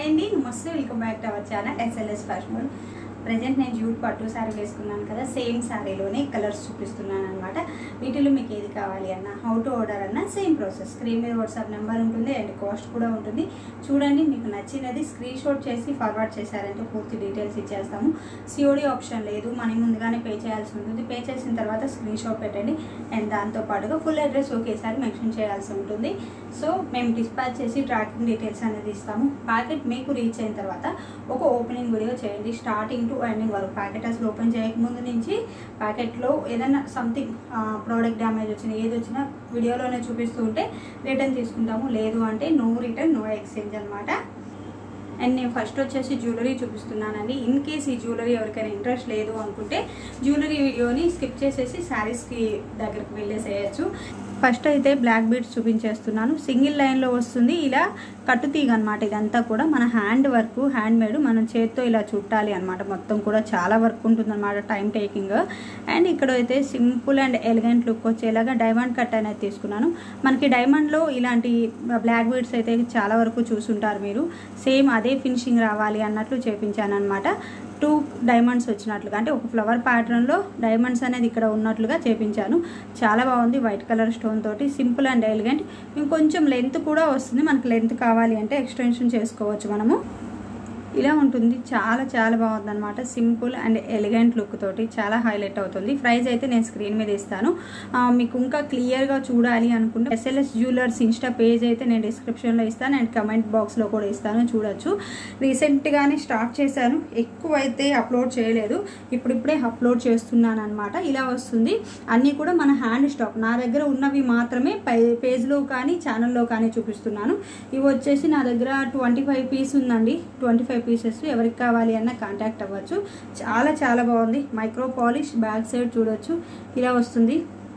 అండి నమస్తే welcome back to our channel SLS fashion present నేను జూట్ పట్టు శారీ వేసుకున్నాను కదా సేమ్ శారీలోనే కలర్స్ చూపిస్తున్నాను అనమాట వీటిలో మీకు ఏది కావాలి అన్న హౌ టు ఆర్డర్ అన్న సేమ్ ప్రాసెస్ స్క్రీన్ మీద వాట్సాప్ నెంబర్ ఉంటుంది అండ్ కాస్ట్ కూడా ఉంటుంది చూడండి మీకు నచ్చినది స్క్రీన్ షాట్ చేసి ఫార్వర్డ్ చేశారంటే పూర్తి డీటెయిల్స్ ఇచ్చేస్తాము సిఓడి ఆప్షన్ లేదు మనీ ముందుగానే పే చేయాల్సి ఉంటుంది పే చేసిన తర్వాత స్క్రీన్ షాట్ పెట్టండి అండ్ దాంతో పాటుగా ఫుల్ అడ్రస్ ఒకేసారి మెన్షన్ చేయాల్సి ఉంటుంది సో మేము డిస్పాచ్ చేసి ట్రాకింగ్ డీటెయిల్స్ అనేది ఇస్తాము ప్యాకెట్ మీకు రీచ్ అయిన తర్వాత ఒక ఓపెనింగ్ వీడియో చేయండి స్టార్టింగ్ టు ఎండింగ్ వరకు ప్యాకెట్ అసలు ఓపెన్ చేయకముందు నుంచి ప్యాకెట్లో ఏదైనా సంథింగ్ ప్రోడక్ట్ డ్యామేజ్ వచ్చినా ఏది వచ్చినా వీడియోలోనే చూపిస్తూ ఉంటే రిటర్న్ తీసుకుంటాము లేదు అంటే నో రిటర్న్ నో ఎక్స్చేంజ్ అనమాట అండ్ నేను ఫస్ట్ వచ్చేసి జ్యువెలరీ చూపిస్తున్నానండి ఇన్ కేస్ ఈ జ్యువెలరీ ఎవరికైనా ఇంట్రెస్ట్ లేదు అనుకుంటే జ్యువెలరీ వీడియోని స్కిప్ చేసేసి శారీస్కి దగ్గరికి వెళ్ళేసేయచ్చు ఫస్ట్ అయితే బ్లాక్ బీడ్స్ చూపించేస్తున్నాను సింగిల్ లైన్లో వస్తుంది ఇలా కట్టుతీగ అనమాట ఇదంతా కూడా మన హ్యాండ్ వర్క్ హ్యాండ్ మేడ్ మనం చేత్తో ఇలా చుట్టాలి అనమాట మొత్తం కూడా చాలా వర్క్ ఉంటుంది అనమాట టైం టేకింగ్ అండ్ ఇక్కడ అయితే సింపుల్ అండ్ ఎలిగెంట్ లుక్ వచ్చేలాగా డైమండ్ కట్ అనేది తీసుకున్నాను మనకి డైమండ్లో ఇలాంటి బ్లాక్ బీడ్స్ అయితే చాలా వరకు చూసుంటారు మీరు సేమ్ అదే ఫినిషింగ్ రావాలి అన్నట్లు చేపించాను అనమాట టూ డైమండ్స్ వచ్చినట్లుగా అంటే ఒక ఫ్లవర్ ప్యాటర్న్లో డైమండ్స్ అనేది ఇక్కడ ఉన్నట్లుగా చేపించాను చాలా బాగుంది వైట్ కలర్ స్టోన్ తోటి సింపుల్ అండ్ ఎలిగెంట్ ఇంకొంచెం లెంత్ కూడా వస్తుంది మనకి లెంత్ కావాలి అంటే ఎక్స్టెన్షన్ చేసుకోవచ్చు మనము ఇలా ఉంటుంది చాలా చాలా బాగుంది అనమాట సింపుల్ అండ్ ఎలిగెంట్ లుక్ తోటి చాలా హైలైట్ అవుతుంది ప్రైస్ అయితే నేను స్క్రీన్ మీద ఇస్తాను మీకు ఇంకా క్లియర్గా చూడాలి అనుకుంటే ఎస్ఎల్ఎస్ జ్యువెలర్స్ ఇన్స్టా పేజ్ అయితే నేను డిస్క్రిప్షన్లో ఇస్తాను అండ్ కమెంట్ బాక్స్లో కూడా ఇస్తాను చూడొచ్చు రీసెంట్గానే స్టార్ట్ చేశాను ఎక్కువ అయితే అప్లోడ్ చేయలేదు ఇప్పుడిప్పుడే అప్లోడ్ చేస్తున్నాను అనమాట ఇలా వస్తుంది అన్నీ కూడా మన హ్యాండ్ స్టాక్ నా దగ్గర ఉన్నవి మాత్రమే పేజ్లో కానీ ఛానల్లో కానీ చూపిస్తున్నాను ఇవి వచ్చేసి నా దగ్గర ట్వంటీ ఫైవ్ పీస్ ఉందండి ట్వంటీ ఫైవ్ పీసెస్ ఎవరికి కావాలి అన్న కాంటాక్ట్ అవ్వచ్చు చాలా చాలా బాగుంది మైక్రో పాలిష్ బ్యాక్ సైడ్ చూడొచ్చు ఇలా వస్తుంది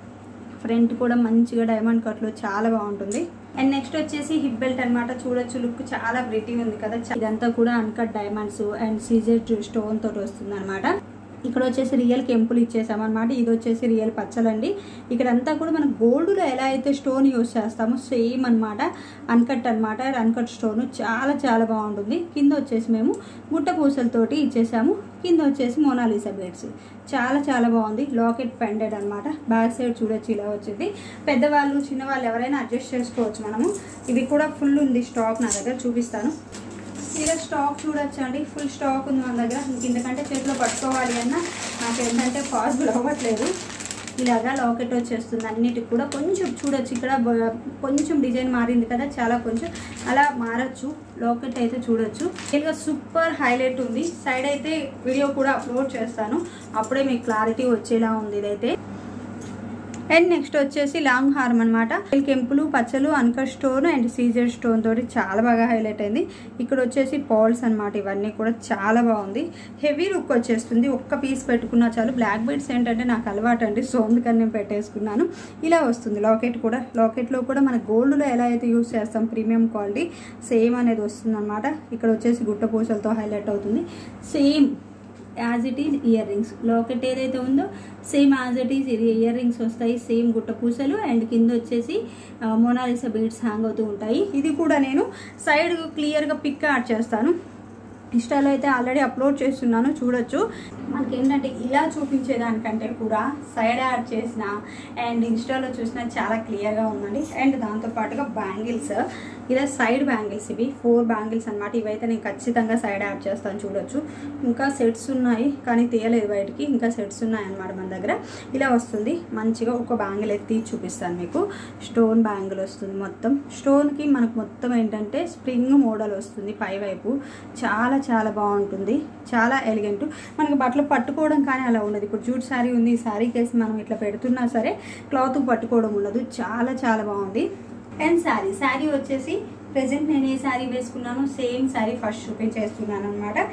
ఫ్రంట్ కూడా మంచిగా డైమండ్ కట్లో చాలా బాగుంటుంది అండ్ నెక్స్ట్ వచ్చేసి హిప్ బెల్ట్ అనమాట చూడొచ్చు లుక్ చాలా బ్రిటీ ఉంది కదా ఇదంతా కూడా అన్కట్ డైమండ్స్ అండ్ సీజర్ స్టోన్ తోటి వస్తుంది అనమాట ఇక్కడ వచ్చేసి రియల్ కెంపులు ఇచ్చేసామన్నమాట ఇది వచ్చేసి రియల్ పచ్చలండి ఇక్కడంతా కూడా మనం గోల్డ్లో ఎలా అయితే స్టోన్ యూస్ చేస్తామో సేమ్ అనమాట అన్కట్ అనమాట అన్కట్ స్టోన్ చాలా చాలా బాగుంటుంది కింద వచ్చేసి మేము గుట్ట పూసలతోటి ఇచ్చేసాము కింద వచ్చేసి మోనాలిసా బేడ్స్ చాలా చాలా బాగుంది లాకెట్ పెండెడ్ అనమాట బ్యాక్ సైడ్ చూడొచ్చు ఇలా వచ్చింది పెద్దవాళ్ళు చిన్నవాళ్ళు ఎవరైనా అడ్జస్ట్ చేసుకోవచ్చు మనము ఇది కూడా ఫుల్ ఉంది స్టాక్ నా దగ్గర చూపిస్తాను ఇలా స్టాక్ చూడొచ్చు అండి ఫుల్ స్టాక్ ఉంది మన దగ్గర ఇంకెందుకంటే చేతిలో పట్టుకోవాలి అన్న నాకు ఏంటంటే పాసిబుల్ అవ్వట్లేదు ఇలాగా లాకెట్ వచ్చేస్తుంది అన్నిటికి కూడా కొంచెం చూడొచ్చు ఇక్కడ కొంచెం డిజైన్ మారింది కదా చాలా కొంచెం అలా మారచ్చు లాకెట్ అయితే చూడొచ్చు ఇలా సూపర్ హైలైట్ ఉంది సైడ్ అయితే వీడియో కూడా అప్లోడ్ చేస్తాను అప్పుడే మీకు క్లారిటీ వచ్చేలా ఉంది ఇదైతే అండ్ నెక్స్ట్ వచ్చేసి లాంగ్ హార్మ్ అనమాట కెంపులు పచ్చలు అన్కర్ స్టోన్ అండ్ సీజర్ స్టోన్ తోటి చాలా బాగా హైలైట్ అయింది ఇక్కడ వచ్చేసి పాల్స్ అనమాట ఇవన్నీ కూడా చాలా బాగుంది హెవీ లుక్ వచ్చేస్తుంది ఒక్క పీస్ పెట్టుకున్నా చాలు బ్లాక్ బీడ్స్ ఏంటంటే నాకు అలవాటు అండి సో అందుకని నేను పెట్టేసుకున్నాను ఇలా వస్తుంది లాకెట్ కూడా లాకెట్లో కూడా మన గోల్డ్లో ఎలా అయితే యూస్ చేస్తాం ప్రీమియం క్వాలిటీ సేమ్ అనేది వస్తుంది అనమాట ఇక్కడ వచ్చేసి గుట్ట పూసలతో హైలైట్ అవుతుంది same as it is earrings locket ఏదైతే ఉందో same as it is earrings వస్తాయి సేమ్ గుట్ట పూసలు అండ్ కింద వచ్చేసి మోనాలిసా బీడ్స్ హ్యాంగ్ అవుతూ ఉంటాయి ఇది కూడా నేను సైడ్ క్లియర్గా పిక్ యాడ్ చేస్తాను ఇన్స్టాలో అయితే ఆల్రెడీ అప్లోడ్ చేస్తున్నాను చూడొచ్చు మనకి ఏంటంటే ఇలా చూపించేదానికంటే కూడా సైడ్ యాడ్ చేసిన అండ్ ఇన్స్టాలో చూసిన చాలా క్లియర్గా ఉందండి అండ్ దాంతోపాటుగా బ్యాంగిల్స్ ఇలా సైడ్ బ్యాంగిల్స్ ఇవి ఫోర్ బ్యాంగిల్స్ అనమాట ఇవైతే నేను ఖచ్చితంగా సైడ్ యాడ్ చేస్తాను చూడొచ్చు ఇంకా సెట్స్ ఉన్నాయి కానీ తీయలేదు బయటికి ఇంకా సెట్స్ ఉన్నాయి అనమాట మన దగ్గర ఇలా వస్తుంది మంచిగా ఒక బ్యాంగిల్ ఎత్తి చూపిస్తాను మీకు స్టోన్ బ్యాంగిల్ వస్తుంది మొత్తం స్టోన్కి మనకు మొత్తం ఏంటంటే స్ప్రింగ్ మోడల్ వస్తుంది పై వైపు చాలా చాలా బాగుంటుంది చాలా ఎలిగెంట్ మనకి బట్టలు పట్టుకోవడం కానీ అలా ఉండదు ఇప్పుడు జూట్ శారీ ఉంది ఈ శారీ కేసి మనం ఇట్లా పెడుతున్నా సరే క్లాత్ పట్టుకోవడం ఉండదు చాలా చాలా బాగుంది అండ్ శారీ శారీ వచ్చేసి ప్రజెంట్ నేను ఏ శారీ వేసుకున్నాను సేమ్ శారీ ఫస్ట్ చూపించేస్తున్నాను అనమాట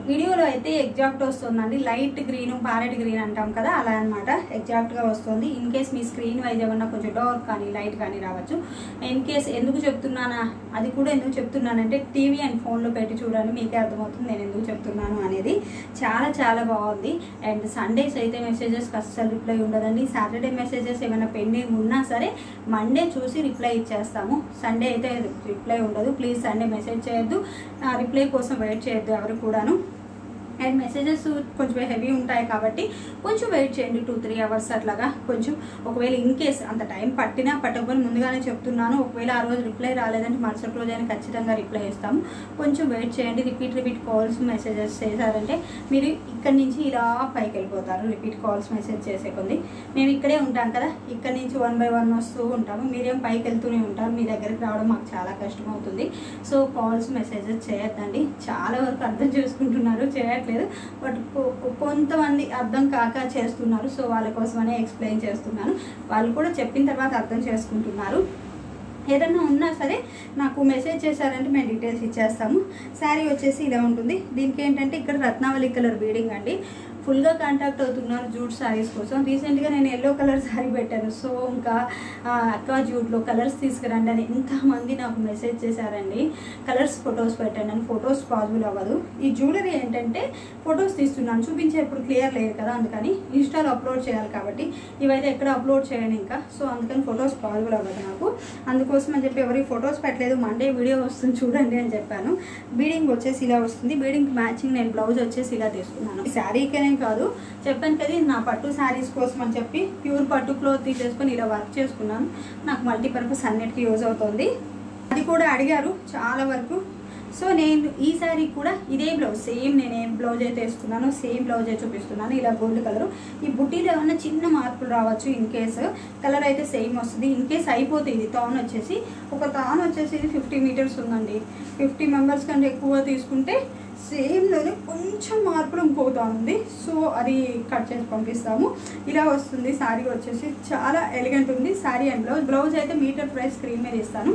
వీడియోలో అయితే ఎగ్జాక్ట్ వస్తుందండి లైట్ గ్రీన్ ప్యారెట్ గ్రీన్ అంటాం కదా అలా అనమాట ఎగ్జాక్ట్గా వస్తుంది ఇన్ కేస్ మీ స్క్రీన్ వైజ్ ఏమన్నా కొంచెం డార్క్ కానీ లైట్ కానీ రావచ్చు ఇన్ కేస్ ఎందుకు చెప్తున్నానా అది కూడా ఎందుకు చెప్తున్నానంటే టీవీ అండ్ ఫోన్లో పెట్టి చూడండి మీకే అర్థమవుతుంది నేను ఎందుకు చెప్తున్నాను అనేది చాలా చాలా బాగుంది అండ్ సండేస్ అయితే మెసేజెస్కి అస్సలు రిప్లై ఉండదండి సాటర్డే మెసేజెస్ ఏమైనా పెండింగ్ ఉన్నా సరే మండే చూసి రిప్లై ఇచ్చేస్తాము సండే అయితే రిప్లై ఉండదు ప్లీజ్ సండే మెసేజ్ చేయొద్దు రిప్లై కోసం వెయిట్ చేయొద్దు ఎవరు కూడాను అండ్ మెసేజెస్ కొంచెం హెవీ ఉంటాయి కాబట్టి కొంచెం వెయిట్ చేయండి టూ త్రీ అవర్స్ అట్లాగా కొంచెం ఒకవేళ ఇన్ కేస్ అంత టైం పట్టినా పట్టకపోయినా ముందుగానే చెప్తున్నాను ఒకవేళ ఆ రోజు రిప్లై రాలేదంటే మరుసటి రోజు అయినా ఖచ్చితంగా రిప్లై ఇస్తాము కొంచెం వెయిట్ చేయండి రిపీట్ రిపీట్ కాల్స్ మెసేజెస్ చేశారంటే మీరు ఇక్కడి నుంచి ఇలా పైకి వెళ్ళిపోతారు రిపీట్ కాల్స్ మెసేజ్ చేసే కొద్ది మేము ఇక్కడే ఉంటాం కదా ఇక్కడ నుంచి వన్ బై వన్ వస్తూ ఉంటాము మీరేం పైకి వెళ్తూనే ఉంటారు మీ దగ్గరికి రావడం మాకు చాలా కష్టం అవుతుంది సో కాల్స్ మెసేజెస్ చేయొద్దండి చాలా వరకు అర్థం చేసుకుంటున్నారు చేయట్లేదు బట్ కొ- కొ- కొంతమంది అర్థం కాక చేస్తున్నారు సో వాళ్ళ కోసమనే ఎక్స్ప్లెయిన్ చేస్తున్నాను వాళ్ళు కూడా చెప్పిన తర్వాత అర్థం చేసుకుంటున్నారు ఏదన్నా ఉన్నా సరే నాకు మెసేజ్ చేశారంటే మేము డీటెయిల్స్ ఇచ్చేస్తాము శారీ వచ్చేసి ఇలా ఉంటుంది దీనికి ఏంటంటే ఇక్కడ రత్నావళి కలర్ బీడింగ్ అండి ఫుల్గా కాంటాక్ట్ అవుతున్నారు జూట్ శారీస్ కోసం రీసెంట్గా నేను ఎల్లో కలర్ శారీ పెట్టాను సో ఇంకా ఆ, అక్క జూట్లో కలర్స్ తీసుకురండి అని ఎంతమంది నాకు మెసేజ్ చేశారండి కలర్స్ ఫొటోస్ పెట్టండి అని ఫొటోస్ పాసిబుల్ అవ్వదు ఈ జ్యువెలరీ ఏంటంటే ఫొటోస్ తీస్తున్నాను చూపించే ఇప్పుడు క్లియర్ లేదు కదా అందుకని ఇన్స్టాలో అప్లోడ్ చేయాలి కాబట్టి ఇవైతే ఎక్కడ అప్లోడ్ చేయను ఇంకా సో అందుకని ఫొటోస్ పాసిబుల్ అవ్వదు నాకు అందుకోసం అని చెప్పి ఎవరికి ఫొటోస్ పెట్టలేదు మండే వీడియో వస్తుంది చూడండి అని చెప్పాను బీడింగ్ వచ్చేసి ఇలా వస్తుంది బీడింగ్ మ్యాచింగ్ నేను బ్లౌజ్ వచ్చేసి ఇలా తీసుకున్నాను ఈ శారీకేనే కాదు చెప్పాను కదా ఇది నా పట్టు శారీస్ కోసం అని చెప్పి ప్యూర్ పట్టు క్లోత్ తీసేసుకొని ఇలా వర్క్ చేసుకున్నాను నాకు మల్టీపర్పస్ అన్నిటికీ యూజ్ అవుతుంది అది కూడా అడిగారు చాలా వరకు సో నేను ఈ శారీ కూడా ఇదే బ్లౌజ్ సేమ్ నేను ఏం బ్లౌజ్ అయితే వేసుకున్నానో సేమ్ బ్లౌజ్ అయితే చూపిస్తున్నాను ఇలా గోల్డ్ కలర్ ఈ బుట్టీలో ఏమన్నా చిన్న మార్పులు రావచ్చు ఇన్ కేస్ కలర్ అయితే సేమ్ వస్తుంది ఇన్ కేస్ అయిపోతుంది ఇది తాన్ వచ్చేసి ఒక తాన్ వచ్చేసి ఇది ఫిఫ్టీ మీటర్స్ ఉందండి ఫిఫ్టీ మెంబర్స్ కంటే ఎక్కువ తీసుకుంటే సేమ్లోనే కొంచెం మార్పులు ఇంకోతా ఉంది సో అది కట్ చేసి పంపిస్తాము ఇలా వస్తుంది శారీ వచ్చేసి చాలా ఎలిగెంట్ ఉంది శారీ అండ్ బ్లౌజ్ బ్లౌజ్ అయితే మీటర్ ప్రైస్ స్క్రీన్ మీద ఇస్తాను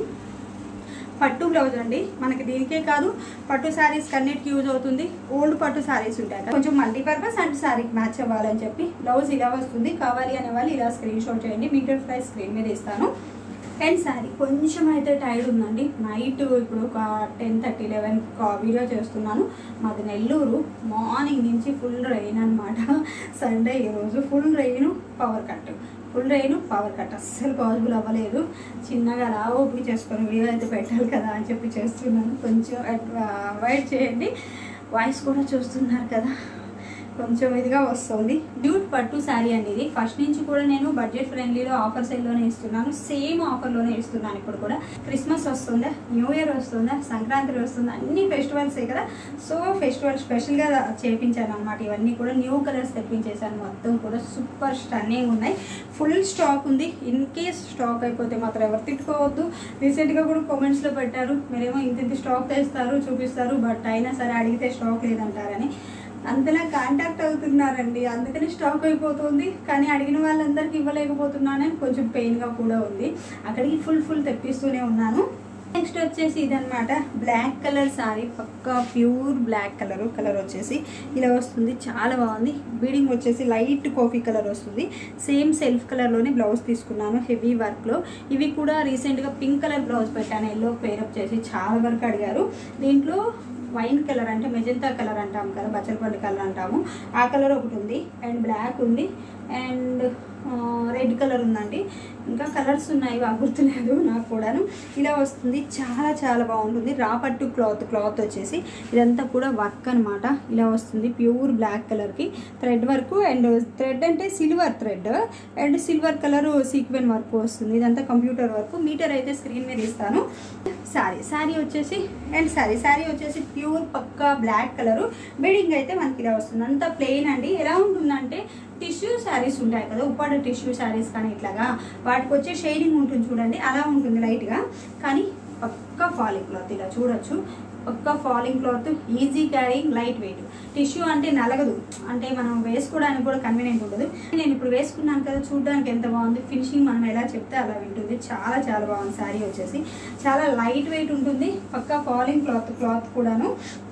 పట్టు బ్లౌజ్ అండి మనకి దీనికే కాదు పట్టు శారీస్ అన్నిటికి యూజ్ అవుతుంది ఓల్డ్ పట్టు శారీస్ ఉంటాయి కదా, కొంచెం మల్టీపర్పస్ అండ్ శారీకి మ్యాచ్ అవ్వాలని చెప్పి బ్లౌజ్ ఇలా వస్తుంది కావాలి అనే వాళ్ళు ఇలా స్క్రీన్ షాట్ చేయండి మీటర్ ప్రైస్ స్క్రీన్ మీద ఇస్తాను అండ్ శారీ కొంచెం అయితే టైర్డ్ ఉందండి నైట్ ఇప్పుడు ఒక టెన్ థర్టీ లెవెన్ వీడియో చేస్తున్నాను మాది నెల్లూరు మార్నింగ్ నుంచి ఫుల్ రెయిన్ అనమాట సండే ఈరోజు full rain power cut full rain power cut అస్సలు పాసిబుల్ అవ్వలేదు చిన్నగా అలా ఓపిక చేసుకొని వీడియో అయితే పెట్టాలి కదా అని చెప్పి చేస్తున్నాను కొంచెం అవాయిడ్ చేయండి వాయిస్ కూడా చూస్తున్నారు కదా కొంచెం ఇదిగా వస్తుంది డ్యూట్ పట్టు శారీ అండి ఇది ఫస్ట్ నుంచి కూడా నేను బడ్జెట్ ఫ్రెండ్లీలో ఆఫర్ సేల్లోనే ఇస్తున్నాను సేమ్ ఆఫర్లోనే ఇస్తున్నాను ఇప్పుడు కూడా క్రిస్మస్ వస్తుందా న్యూ ఇయర్ వస్తుందా సంక్రాంతి వస్తుందా అన్ని ఫెస్టివల్సే కదా సో ఫెస్టివల్ స్పెషల్గా చేపించాను అనమాట ఇవన్నీ కూడా న్యూ కలర్స్ తెప్పించేసాను మొత్తం కూడా సూపర్ స్టన్నింగ్ ఉన్నాయి ఫుల్ స్టాక్ ఉంది ఇన్ కేస్ స్టాక్ అయిపోతే మాత్రం ఎవరు తిట్టుకోవద్దు రీసెంట్గా కూడా కామెంట్స్లో పెట్టారు మీరేమో ఇంత ఇంత స్టాక్ తెస్తారు చూపిస్తారు బట్ అయినా సరే అడిగితే స్టాక్ లేదంటారని అంతలా కాంటాక్ట్ అవుతున్నారండి అందుకని స్టాక్ అయిపోతుంది కానీ అడిగిన వాళ్ళందరికీ ఇవ్వలేకపోతున్నానని కొంచెం పెయిన్గా కూడా ఉంది అక్కడికి ఫుల్ ఫుల్ తెప్పిస్తూనే ఉన్నాను నెక్స్ట్ వచ్చేసి ఇదనమాట బ్లాక్ కలర్ సారీ పక్కా ప్యూర్ బ్లాక్ కలర్ కలర్ వచ్చేసి ఇలా వస్తుంది చాలా బాగుంది బీడింగ్ వచ్చేసి లైట్ కాఫీ కలర్ వస్తుంది సేమ్ సెల్ఫ్ కలర్లోనే బ్లౌజ్ తీసుకున్నాను హెవీ వర్క్లో ఇవి కూడా రీసెంట్గా పింక్ కలర్ బ్లౌజ్ పెట్టాను ఎల్లో పేరప్ చేసి చాలా వరకు అడిగారు దీంట్లో వైన్ కలర్ అంటే మెజంతా కలర్ అంటాం కదా బచ్చలపండు కలర్ అంటాము ఆ కలర్ ఒకటి ఉంది అండ్ బ్లాక్ ఉంది అండ్ రెడ్ కలర్ ఉందండి ఇంకా కలర్స్ ఉన్నాయి బాగా గుర్తులేదు నాకు కూడాను ఇలా వస్తుంది చాలా చాలా బాగుంటుంది రాపట్టు క్లాత్ క్లాత్ వచ్చేసి ఇదంతా కూడా వర్క్ అనమాట ఇలా వస్తుంది ప్యూర్ బ్లాక్ కలర్కి థ్రెడ్ వర్క్ అండ్ థ్రెడ్ అంటే silver thread and silver colour sequin work వస్తుంది ఇదంతా కంప్యూటర్ వర్క్ మీటర్ అయితే స్క్రీన్ మీద ఇస్తాను శారీ శారీ వచ్చేసి అండ్ శారీ శారీ వచ్చేసి ప్యూర్ పక్కా బ్లాక్ కలర్ బెడింగ్ అయితే మనకి ఇలా వస్తుంది అంతా ప్లెయిన్ అండి ఎలా ఉంటుందంటే టిష్యూ శారీస్ ఉంటాయి కదా ఉప్పాడ టిష్యూ శారీస్ కానీ ఇట్లాగా వాటికి వచ్చే షేడింగ్ ఉంటుంది చూడండి అలా ఉంటుంది లైట్గా కానీ పక్కా ఫాలింగ్ క్లాత్ ఇలా చూడొచ్చు పక్కా falling cloth easy carrying lightweight tissue అంటే నలగదు అంటే మనం వేసుకోవడానికి కూడా కన్వీనియంట్ ఉండదు నేను ఇప్పుడు వేసుకున్నాను కదా చూడడానికి ఎంత బాగుంది ఫినిషింగ్ మనం ఎలా చెప్తే అలా వింటుంది చాలా చాలా బాగుంది శారీ వచ్చేసి చాలా లైట్ వెయిట్ ఉంటుంది పక్కా ఫాలింగ్ క్లాత్ క్లాత్ కూడాను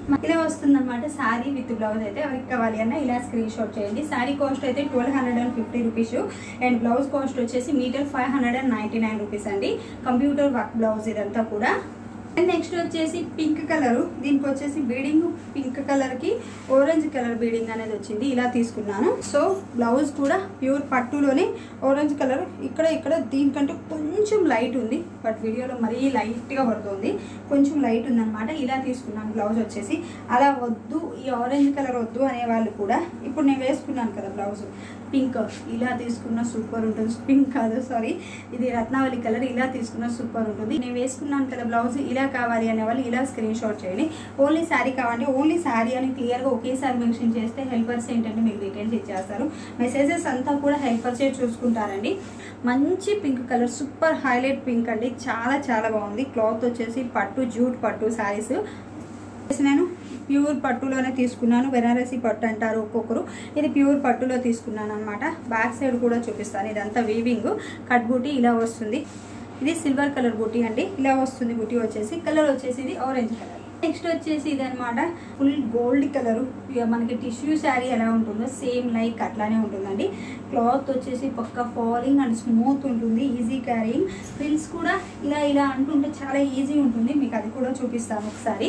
ఇలా వస్తుంది అనమాట శారీ విత్ బ్లౌజ్ అయితే ఎవరికి కావాలి అన్న ఇలా స్క్రీన్ షాట్ చేయండి శారీ కాస్ట్ అయితే twelve hundred and fifty rupees and blouse cost వచ్చేసి meter five hundred and ninety nine rupees అండి కంప్యూటర్ వర్క్ బ్లౌజ్ ఇదంతా కూడా అండ్ నెక్స్ట్ వచ్చేసి పింక్ కలర్ దీనికి వచ్చేసి బీడింగ్ పింక్ కలర్ కి ఆరెంజ్ కలర్ బీడింగ్ అనేది వచ్చింది ఇలా తీసుకున్నాను సో బ్లౌజ్ కూడా ప్యూర్ పట్టులోనే ఆరెంజ్ కలర్ ఇక్కడ ఇక్కడ దీనికంటే కొంచెం లైట్ ఉంది బట్ వీడియోలో మరీ లైట్గా పడుతుంది కొంచెం లైట్ ఉందన్నమాట ఇలా తీసుకున్నాను బ్లౌజ్ వచ్చేసి అలా వద్దు ఈ ఆరెంజ్ కలర్ వద్దు అనే వాళ్ళు కూడా ఇప్పుడు నేను వేసుకున్నాను కదా బ్లౌజ్ పింక్ ఇలా తీసుకున్న సూపర్ ఉంటుంది పింక్ కాదు సారీ ఇది రత్నావళి కలర్ ఇలా తీసుకున్న సూపర్ ఉంటుంది నేను వేసుకున్నాను కదా బ్లౌజ్ ఇలా కావాలి అనే వాళ్ళు ఇలా స్క్రీన్ షాట్ చేయండి ఓన్లీ శారీ కావాలి ఓన్లీ శారీ అని క్లియర్గా ఒకేసారి మెన్షన్ చేస్తే హెల్పర్స్ ఏంటంటే మీకు డీటెయిల్స్ ఇచ్చేస్తారు మెసేజెస్ అంతా కూడా హెల్పర్సే చూసుకుంటారండి మంచి pink colour super highlight pink అండి చాలా చాలా బాగుంది క్లాత్ వచ్చేసి పట్టు జూట్ పట్టు శారీస్ నేను ప్యూర్ పట్టులోనే తీసుకున్నాను బెనారసి పట్టు అంటారు ఒక్కొక్కరు ఇది ప్యూర్ పట్టులో తీసుకున్నాను అనమాట బ్యాక్ సైడ్ కూడా చూపిస్తాను ఇదంతా వీవింగ్ కట్ బూటీ ఇలా వస్తుంది ఇది సిల్వర్ కలర్ బూటీ అండి ఇలా వస్తుంది బూటీ వచ్చేసి కలర్ వచ్చేసి ఇది ఆరెంజ్ కలర్ నెక్స్ట్ వచ్చేసి ఇది అనమాట ఫుల్ గోల్డ్ కలర్ మనకి టిష్యూ శారీ ఎలా ఉంటుందో సేమ్ లైక్ అట్లానే ఉంటుందండి క్లాత్ వచ్చేసి పక్క ఫాలింగ్ అండ్ స్మూత్ ఉంటుంది ఈజీ క్యారింగ్ ప్రిల్స్ కూడా ఇలా ఇలా అంటుంటే చాలా ఈజీ ఉంటుంది మీకు అది కూడా చూపిస్తాను ఒకసారి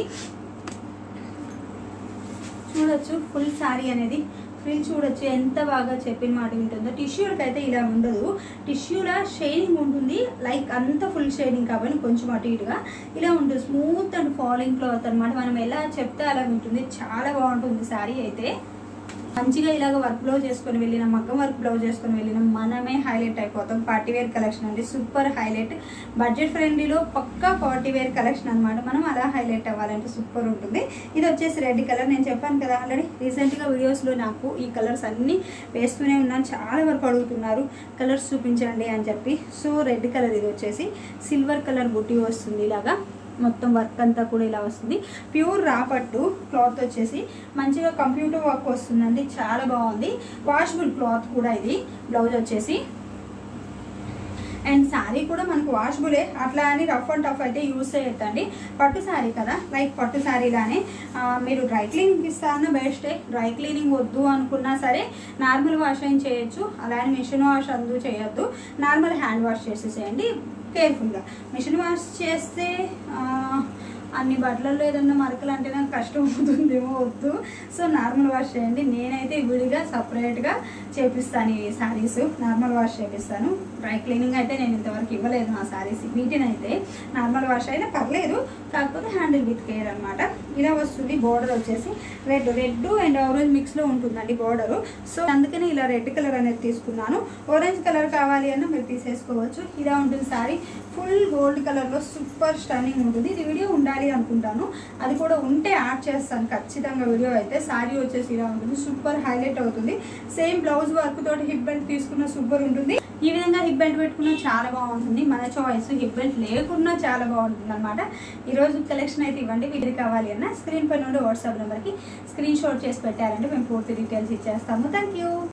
చూడొచ్చు ఫుల్ శారీ అనేది ఫ్రిల్ చూడొచ్చు ఎంత బాగా చెప్పిన మాట వింటుందో టిష్యూలకి అయితే ఇలా ఉండదు టిష్యూలా షైనింగ్ ఉంటుంది లైక్ అంత ఫుల్ షైనింగ్ కాబట్టి కొంచెం అటు ఇటుగా ఇలా ఉంటుంది స్మూత్ అండ్ ఫాలింగ్ క్లాత్ అనమాట మనం ఎలా చెప్తే అలా ఉంటుంది చాలా బాగుంటుంది శారీ అయితే మంచిగా ఇలాగ వర్క్ బ్లౌజ్ చేసుకొని వెళ్ళిన మగ్గం వర్క్ బ్లౌజ్ చేసుకొని వెళ్ళిన మనమే హైలైట్ అయిపోతాం పార్టీ వేర్ కలెక్షన్ అండి సూపర్ హైలైట్ బడ్జెట్ ఫ్రెండ్లీలో పక్కా పార్టీ వేర్ కలెక్షన్ అనమాట మనం అలా హైలైట్ అవ్వాలంటే సూపర్ ఉంటుంది ఇది వచ్చేసి రెడ్ కలర్ నేను చెప్పాను కదా ఆల్రెడీ రీసెంట్గా వీడియోస్లో నాకు ఈ కలర్స్ అన్నీ వేస్తూనే ఉన్నాను చాలా వరకు అడుగుతున్నారు కలర్స్ చూపించండి అని చెప్పి సో రెడ్ కలర్ ఇది వచ్చేసి సిల్వర్ కలర్ బుట్టి వస్తుంది ఇలాగా మొత్తం వర్క్ అంతా కూడా ఇలా వస్తుంది ప్యూర్ రాపట్టు క్లాత్ వచ్చేసి మంచిగా కంప్యూటర్ వర్క్ వస్తుందండి చాలా బాగుంది వాషబుల్ క్లాత్ కూడా ఇది బ్లౌజ్ వచ్చేసి అండ్ శారీ కూడా మనకు వాషబులే అట్లా అని రఫ్ అండ్ టఫ్ అయితే యూస్ చేయొద్దండి పట్టు శారీ కదా లైక్ పట్టు శారీలానే ఆ, మీరు డ్రై క్లీనింగ్ ఇస్తారన్న బెస్టే డ్రై క్లీనింగ్ వద్దు అనుకున్నా సరే నార్మల్ వాష్ అయిన చేయొచ్చు అలానే మిషన్ వాష్ అందు చేయొద్దు నార్మల్ హ్యాండ్ వాష్ చేసేసేయండి కేర్ఫుల్గా మిషన్ వాష్ చేస్తే ఆ, అన్ని బట్టలలో ఏదన్నా మరకలు అంటే నాకు కష్టం అవుతుందేమో వద్దు సో నార్మల్ వాష్ చేయండి నేనైతే విడిగా సపరేట్గా చేపిస్తాను ఈ శారీస్ నార్మల్ వాష్ చేపిస్తాను డ్రై క్లీనింగ్ అయితే నేను ఇంతవరకు ఇవ్వలేదు నా శారీస్ వీటిని అయితే నార్మల్ వాష్ అయినా పర్లేదు కాకపోతే హ్యాండిల్ విత్ కేర్ అనమాట ఇలా వస్తుంది బోర్డర్ వచ్చేసి రెడ్ రెడ్ అండ్ ఆరెంజ్ మిక్స్లో ఉంటుందండి బోర్డరు సో అందుకని ఇలా రెడ్ కలర్ అనేది తీసుకున్నాను ఆరెంజ్ కలర్ కావాలి అన్న మీరు తీసేసుకోవచ్చు ఇలా ఉంటుంది శారీ ఫుల్ గోల్డ్ కలర్లో సూపర్ స్టన్నింగ్ ఉంటుంది ఇది వీడియో ఉండాలి అనుకుంటాను అది కూడా ఉంటే యాడ్ చేస్తాను ఖచ్చితంగా వీడియో అయితే శారీ వచ్చేసి ఇలా ఉంటుంది సూపర్ హైలైట్ అవుతుంది సేమ్ బ్లౌజ్ వర్క్ తోటి హిప్ బెల్ట్ తీసుకున్న సూపర్ ఉంటుంది ఈ విధంగా హిప్ బెల్ట్ పెట్టుకున్నా చాలా బాగుంటుంది మన చాయిస్ హిప్ బెల్ట్ లేకున్నా చాలా బాగుంటుంది అనమాట ఈరోజు కలెక్షన్ అయితే ఇవ్వండి వీడికి కావాలి అన్న స్క్రీన్ పై నుండి వాట్సాప్ నెంబర్కి స్క్రీన్ షాట్ చేసి పెట్టారంటే మేము పూర్తి డీటెయిల్స్ ఇచ్చేస్తాము థ్యాంక్ యూ